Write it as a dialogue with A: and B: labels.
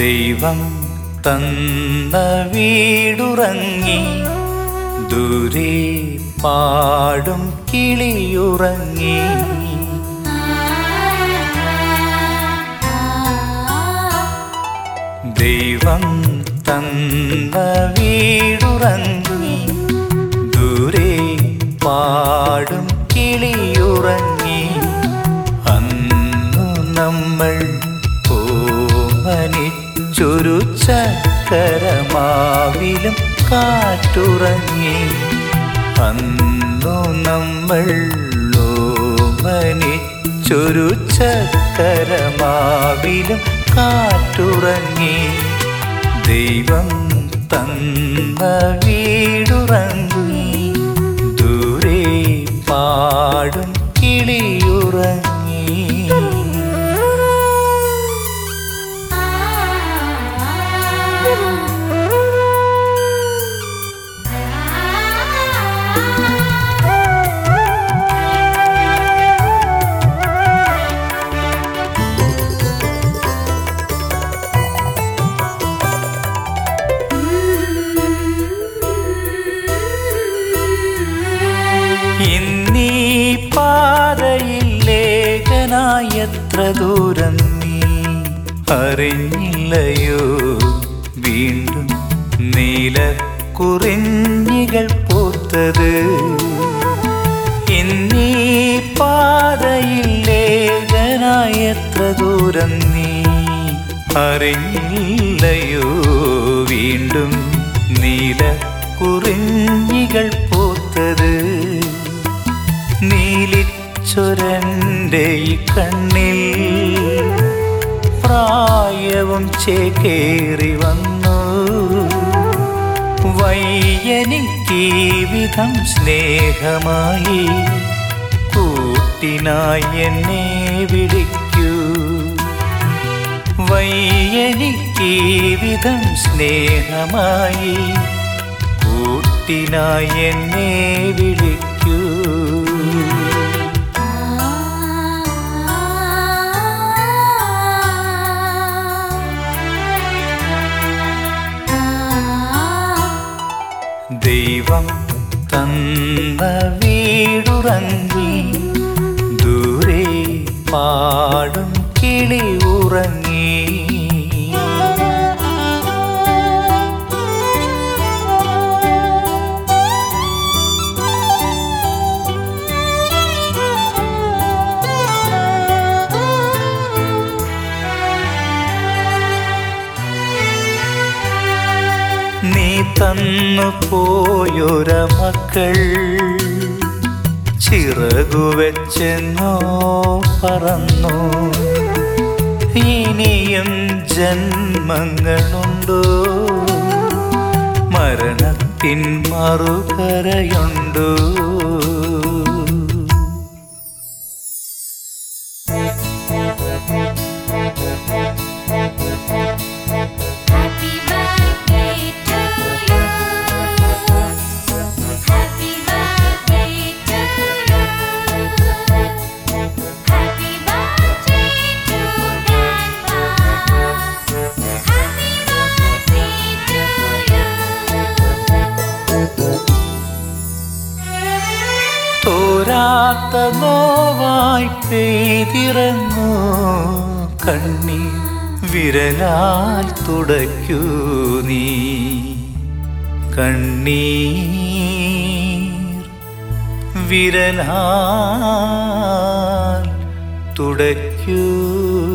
A: ദൈവം തന്ന വീടുറങ്ങി ദൂരെ പാടും കിളിയുറങ്ങി ദൈവം തന്ന വീടുറങ്ങി ദൂരെ പാടും കിളിയുറങ്ങി അന്നു നമ്മൾ ഓമനിച്ചൊരു ചക്കരമാവിലും കാറ്റുറങ്ങി അന്നു നമ്മൾ ഓമനിച്ചൊരു ചക്കരമാവിലും കാറ്റുറങ്ങി ദൈവം തന്ന വീടുറങ്ങി ദൂരെ പാടും കിളിയുറങ്ങി ഇന്നീ പാതയിൽ ലേഖനായത്ര ദൂരം നീ അറിഞ്ഞില്ലയോ വീണ്ടും നീല കുറിഞ്ഞികൾ പൂത്തത് ഇന്നീ പാതയിൽ ലേഖനായത്ര ദൂരം നീ അറിഞ്ഞില്ലയോ വീണ്ടും നീല കുറിഞ്ഞികൾ പൂത്തത് നീലിച്ചൊരൻ്റെ ഈ കണ്ണിൽ പ്രായവും ചേക്കേറി വന്നു വയ്യനിക്കീ വിധം സ്നേഹമായി കൂട്ടിനായി എന്നെ വിളിക്കൂ വയ്യനിക്കീ വിധം സ്നേഹമായി കൂട്ടിനായി എന്നെ വിളിക്കൂ ദൈവം തന്ന വീടുറങ്ങി ദൂരെ പാടും കിളി ഉറങ്ങി നീ തന്നു പോയൊര മക്കൾ ചിറകു വെച്ചെന്നോ പറന്നു ഇനിയും ജന്മങ്ങളുണ്ടോ മരണത്തിൻ മറുകരയുണ്ടോ
B: Happy birthday to you. Happy birthday to you. Happy birthday to Grandma. Happy birthday to you.
A: തോരാത്ത നോവായി പെയ്തിറങ്ങൂ കണ്ണീർ വിരലാൽ തുടയ്ക്കൂ നീ കണ്ണീർ വിരലാൽ തുടയ്ക്കൂ